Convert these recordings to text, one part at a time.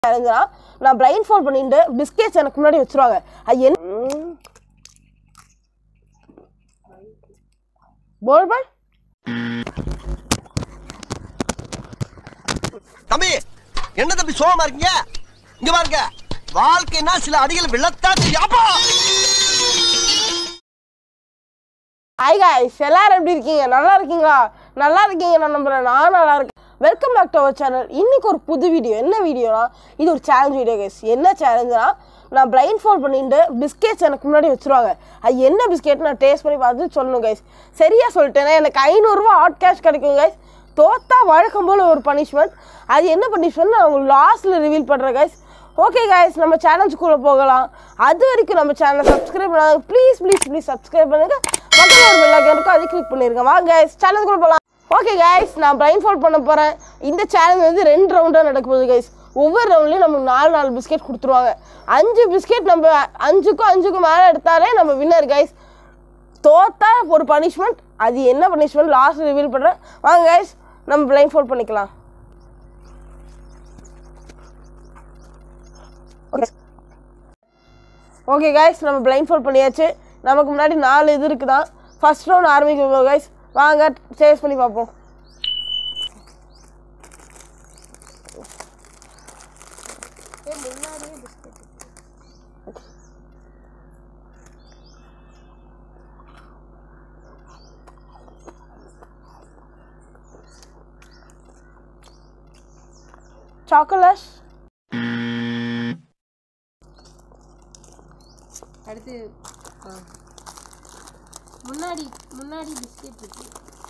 சேலஞ்சா நான் blind fold பண்ணிட்டு biscuits எனக்கு முன்னாடி வச்சிருவாங்க அது என்ன போல் பால் தம்பி என்ன தம்பி சோகமா இருக்கீங்க இங்க பாருங்க வாழ்க்கைன்னா சில அடிகள் விழத்தான் செய்யாப்பா ஹாய் காய்ஸ் எல்லாரும் எப்படி இருக்கீங்க நல்லா இருக்கீங்களா நல்லா இருக்கீங்க நான் நம்புறேன் நான் நல்லா இருக்கேன் welcome back to our channel இன்னைக்கு ஒரு புது வீடியோ என்ன வீடியோனா இது ஒரு சேலஞ்ச் வீடியோ கைஸ் என்ன சேலஞ்சுனா நான் பிளைண்ட் ஃபோல்ட் பண்ணிட்டு பிஸ்கெட்ஸ் எனக்கு முன்னாடி வச்சிருவாங்க அது என்ன பிஸ்கெட் நான் டேஸ்ட் பண்ணி பார்த்து சொல்லணும் கைஸ் சரியா சொல்லிட்டேன்னா எனக்கு ஐநூறுரூவா ஹாட் கேஷ் கிடைக்கும் கைஸ் தோத்தா வழக்கம் போல் ஒரு பனிஷ்மெண்ட் அது என்ன பனிஷ்மெண்ட் நான் உங்களுக்கு லாஸ்ட்டில் ரிவீல் பண்ணுறேன் கைஸ் ஓகே கைஸ் நம்ம சேனல்ஸ்குள்ளே போகலாம் அது வரைக்கும் நம்ம சேனலை சப்ஸ்கிரைப் பண்ணாங்க ப்ளீஸ் ப்ளீஸ் ப்ளீஸ் சப்ஸ்கிரைப் பண்ணுங்க பக்கத்தில் ஒரு பெல் ஐக்கன் இருக்கும் அதை கிளிக் பண்ணிருங்க வாங்க கைஸ் சேனலுக்குள்ள போகலாம் ஓகே கைஸ் நான் பிளைண்ட் ஃபோல்ட் பண்ண போகிறேன் இந்த சேலஞ்ச் வந்து ரெண்டு ரவுண்டாக நடக்க போகுது கைஸ் ஒவ்வொரு ரவுண்ட்லேயும் நமக்கு நாலு நாலு பிஸ்கெட் கொடுத்துருவாங்க அஞ்சு பிஸ்கெட் நம்ம அஞ்சுக்கும் அஞ்சுக்கும் மேலே எடுத்தாலே நம்ம வின்னர் கைஸ் தோத்தா ஒரு பனிஷ்மெண்ட் அது என்ன பனிஷ்மெண்ட் லாஸ்ட் ரிவீல் பண்ணுறேன் வாங்க கைஸ் நம்ம பிளைண்ட் ஃபோல்ட் பண்ணிக்கலாம் ஓகே ஓகே கைஸ் நம்ம பிளைண்ட் ஃபோல்ட் பண்ணியாச்சு நமக்கு முன்னாடி நாலு இது இருக்குதான் ஃபர்ஸ்ட் ரவுண்ட் ஆரம்பிக்கும் கைஸ் வாங்க சேஸ் பண்ணி பார்ப்போம் சாக்கோலேட் அடுத்து ஆ. முன்னாடி முன்னாடி பிஸ்கெட் இருக்கு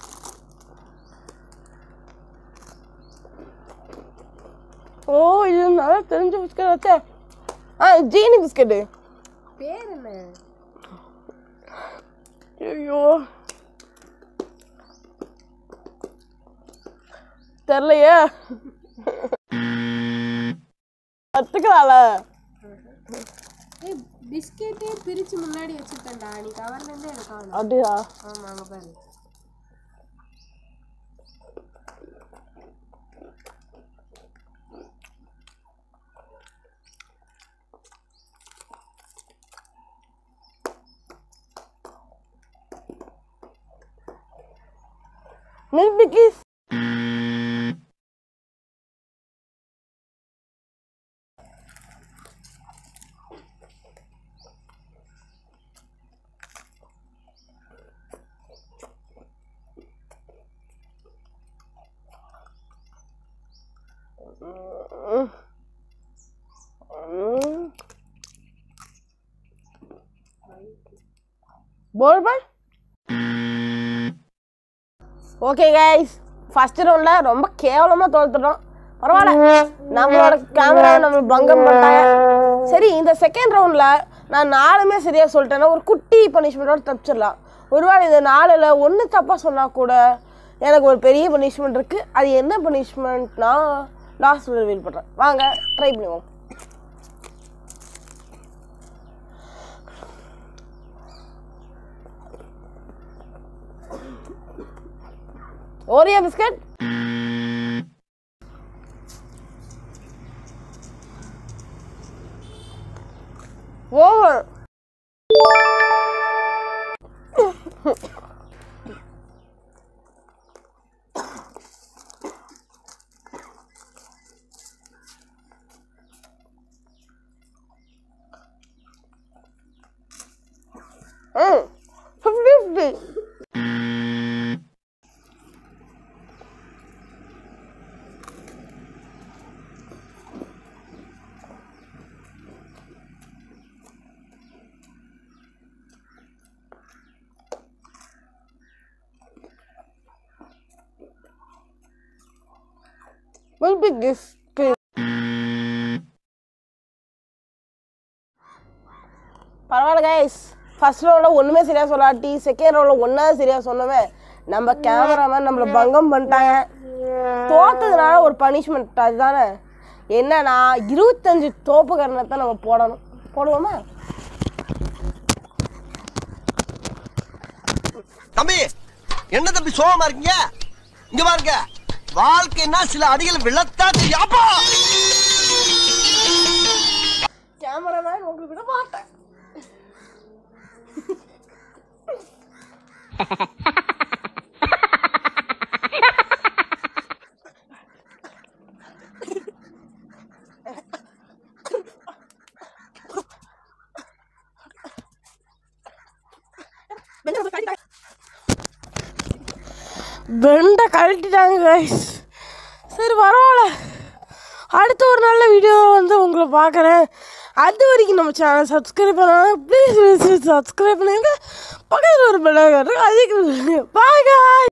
ஓ இது நல்லா தெரிஞ்ச பிஸ்கட் வச்சே ஆ ஜீனி பிஸ்கட்டு பேர் என்ன ஐயோ தெரிலையே கற்றுக்கலாம்ல ஏய் பிஸ்கெட்டே பிரிச்சு முன்னாடி வச்சிருக்கேன்டா நீ கவர்ல இருந்து எனக்கு ஆகணும் அப்படியா ஆமா அங்க பாரு மில்க் பிக்கிஸ் போல் பால் ஓகே கைஸ் ஃபர்ஸ்ட் ரவுண்டில் ரொம்ப கேவலமாக தோத்துட்டோம் பரவாயில்ல நம்மளோட கேமரா நம்ம பங்கம் பண்ணிட்டாங்க சரி இந்த செகண்ட் ரவுண்டில் நான் நாலுமே சரியாக சொல்லிட்டேன்னா ஒரு குட்டி பனிஷ்மெண்ட்டோட தப்பிச்சிடலாம் ஒருவேளை இந்த நாலில் ஒன்று தப்பாக சொன்னால் கூட எனக்கு ஒரு பெரிய பனிஷ்மெண்ட் இருக்குது அது என்ன பனிஷ்மெண்ட்னா லாஸ்ட் ரிவீல் பண்ணுறேன் வாங்க ட்ரை பண்ணுவோம் Oreo biscuit over hmm fifty fifty will be gift. பரவாயில்ல கைஸ் ஃபர்ஸ்ட் ரவுண்டில் ஒன்றுமே சரியாக சொல்லாட்டி செகண்ட் ரவுண்டில் ஒன்றாவது சரியாக சொன்னவே நம்ம கேமராமேன் நம்மளை பங்கம் பண்ணிட்டாங்க தோத்ததுனால ஒரு பனிஷ்மெண்ட் அதுதானே என்னன்னா இருபத்தஞ்சு தோப்பு கரணத்தை நம்ம போடணும் போடுவோமா தம்பி என்ன தம்பி சோகமா இருக்கீங்க இங்க பாருங்க வாழ்க்கைன்னா சில அடிகள் விழத்தான் செய்யாப்பா உங்களை விட மாட்டேன் பெண்டை கழட்டிட்டாங்க கைஸ் சரி பரவாயில்ல அடுத்த ஒரு நல்ல வீடியோ வந்து உங்களை பார்க்குறேன் அது வரைக்கும் நம்ம சேனல் சப்ஸ்கிரைப் பண்ணாங்க ப்ளீஸ் ப்ளீஸ் சப்ஸ்கிரைப் பண்ணுங்க பக்கத்தில் ஒரு பெல் அதிகம் பாய்